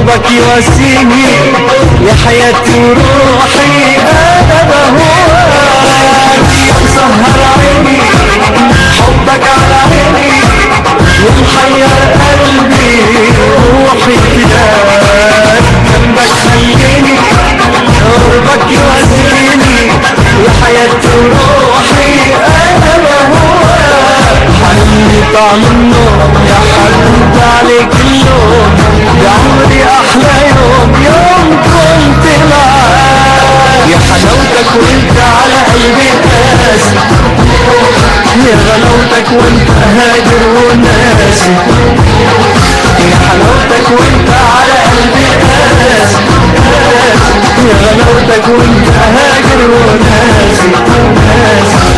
قربك يواسيني يا حياتي وروحي انا بهواك يا مسهر عيني حبك على عيني ومحير قلبي روحي فداك جنبك خليني قربك يواسيني يا حياتي وروحي انا بهواك حلمي طعم النوم يا حبيبي عليك اللوم يا عمري احلى يوم يوم كنت معاك يا حلاوتك وانت على قلبي قاسي يا غلاوتك وانت هاجر وناسي يا حلاوتك وانت على قلبي قاسي قاسي يا غلاوتك وانت هاجر وناسي ناسي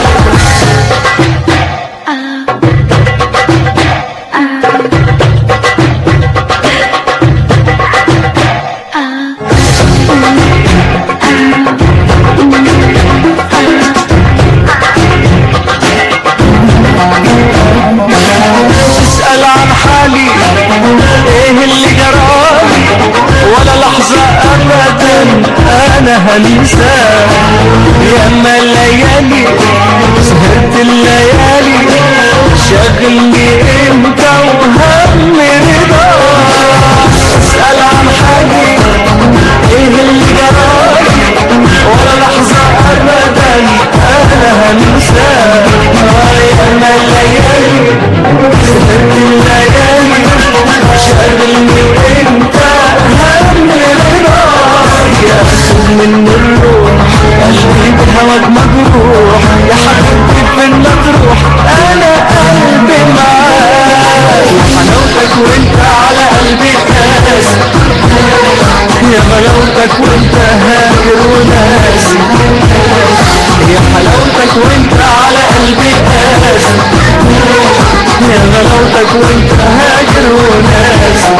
تسأل عن حالي ايه اللي جرالي ولا لحظة ابدا انا هنساه ياما الليالي سهرت الليالي شاغلني امتى وهم رضا تسأل عن حالي ايه اللي جرالي ولا لحظة ابدا انا هنساه ياما الليالي سهرت الليالي شاغلني انت هم رضاك يا اسود من الروح قلبي بهواك مجروح يا حبيبتي فين تروح انا قلبي معاك يا حلاوتك وانت على قلبي قاسي يا غلاوتك وانت هاجر وناسي يا حلاوتك وانت على قلبي قاسي يا غلاوتك وانت هاجر وناسي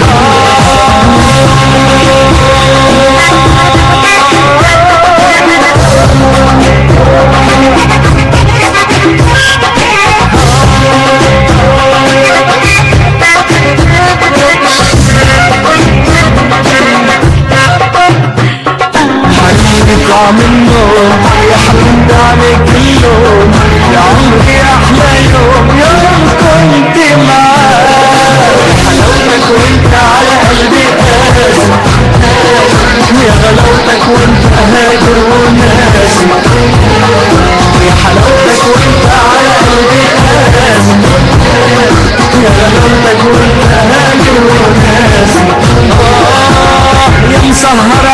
حبيبي طعم النوم يا حبيبي عليك اللوم يا عمري احلى يوم يوم كنت معاك حلاوتك وانت على قلبي قاسي يا غلاوتك وانت هاجر وناسي يا حلاوتك وانت على قلبي قاسي يا غلاوتك وانت هاجر وناسي آه يا مسهر